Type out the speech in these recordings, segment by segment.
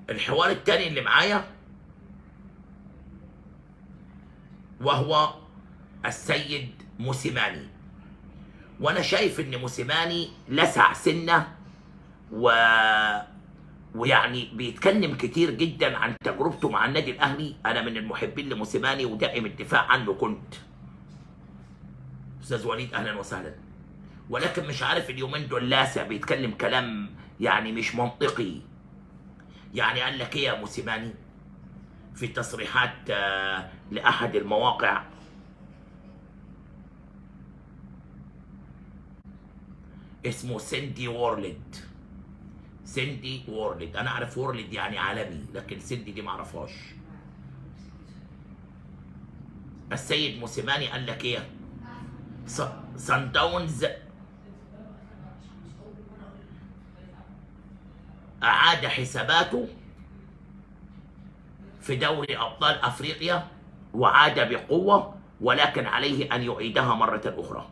الحوار التاني اللي معايا وهو السيد موسيماني وانا شايف ان موسيماني لسع سنه و ويعني بيتكلم كتير جدا عن تجربته مع النادي الاهلي انا من المحبين لموسيماني ودائم الدفاع عنه كنت استاذ وليد اهلا وسهلا ولكن مش عارف اليومين دول لاسع بيتكلم كلام يعني مش منطقي يعني قال لك ايه يا موسيماني في تصريحات آه، لاحد المواقع اسمه سندي وورلد سندي وورلد انا اعرف وورلد يعني عالمي لكن سندي دي معرفهاش السيد موسيماني قال لك ايه سان داونز اعاد حساباته في دوري ابطال افريقيا وعاد بقوه ولكن عليه ان يعيدها مره اخرى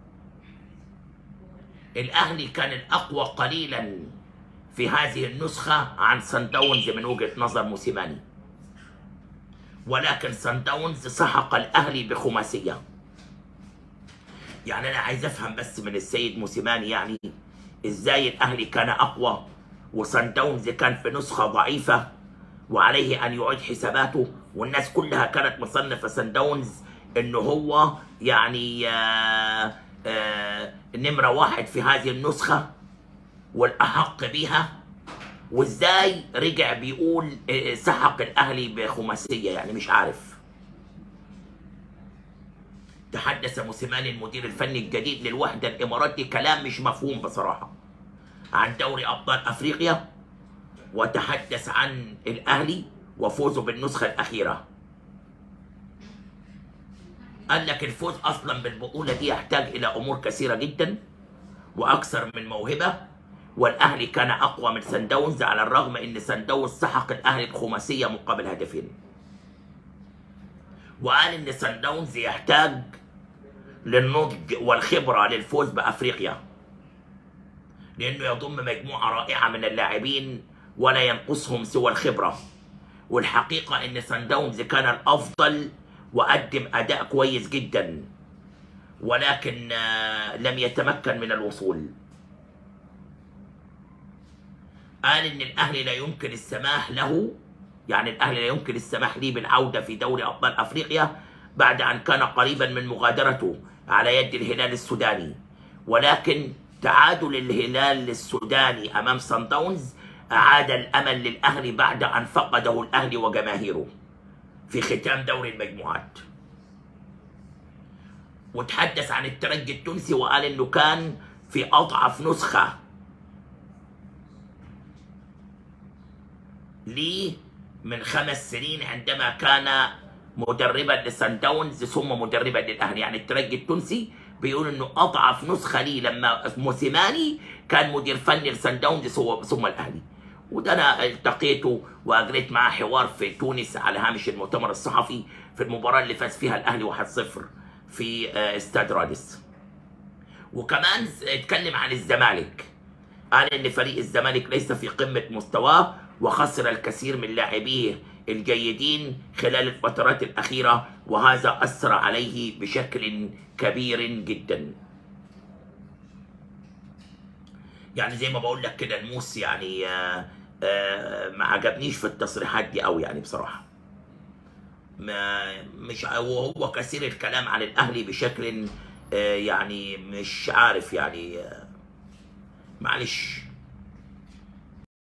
الاهلي كان الاقوى قليلا في هذه النسخه عن سان داونز من وجهه نظر موسيماني ولكن سان داونز سحق الاهلي بخماسيه يعني انا عايز افهم بس من السيد موسيماني يعني ازاي الاهلي كان اقوى وسان داونز كان في نسخه ضعيفه وعليه ان يعيد حساباته والناس كلها كانت مصنفه سان داونز انه هو يعني آه آه نمره واحد في هذه النسخه والاحق بها وازاي رجع بيقول آه، سحق الاهلي بخماسيه يعني مش عارف تحدث موسيماني المدير الفني الجديد للوحده الاماراتي كلام مش مفهوم بصراحه عن دوري ابطال افريقيا وتحدث عن الاهلي وفوزه بالنسخه الاخيره قال لك الفوز اصلا بالبطوله دي يحتاج الى امور كثيره جدا واكثر من موهبه والاهلي كان اقوى من سان داونز على الرغم ان سان داونز سحق الاهلي بخماسيه مقابل هدفين وقال ان سان داونز يحتاج للنضج والخبره للفوز بافريقيا لانه يضم مجموعه رائعه من اللاعبين ولا ينقصهم سوى الخبره والحقيقه ان سان داونز كان الافضل وقدم اداء كويس جدا ولكن آه، لم يتمكن من الوصول قال ان الاهلي لا يمكن السماح له يعني الاهلي لا يمكن السماح لي بالعوده في دوري ابطال افريقيا بعد ان كان قريبا من مغادرته على يد الهلال السوداني ولكن تعادل الهلال السوداني امام سان داونز اعاد الامل للاهلي بعد ان فقده الاهلي وجماهيره في ختام دوري المجموعات وتحدث عن الترجي التونسي وقال انه كان في اضعف نسخه ليه من خمس سنين عندما كان مدربا لسان داونز ثم مدربا للاهلي يعني الترجي التونسي بيقول انه اضعف نسخه ليه لما موسيماني كان مدير فني لسان داونز ثم الاهلي وده انا التقيته واجريت معاه حوار في تونس على هامش المؤتمر الصحفي في المباراه اللي فاز فيها الاهلي 1-0 في آه، استاد رادس وكمان اتكلم عن الزمالك قال ان فريق الزمالك ليس في قمه مستواه وخسر الكثير من لاعبيه الجيدين خلال الفترات الاخيره وهذا اثر عليه بشكل كبير جدا يعني زي ما بقول لك كده الموس يعني آه، آه، ما عجبنيش في التصريحات دي قوي يعني بصراحه ما مش وهو كثير الكلام عن الاهلي بشكل آه، يعني مش عارف يعني آه، معلش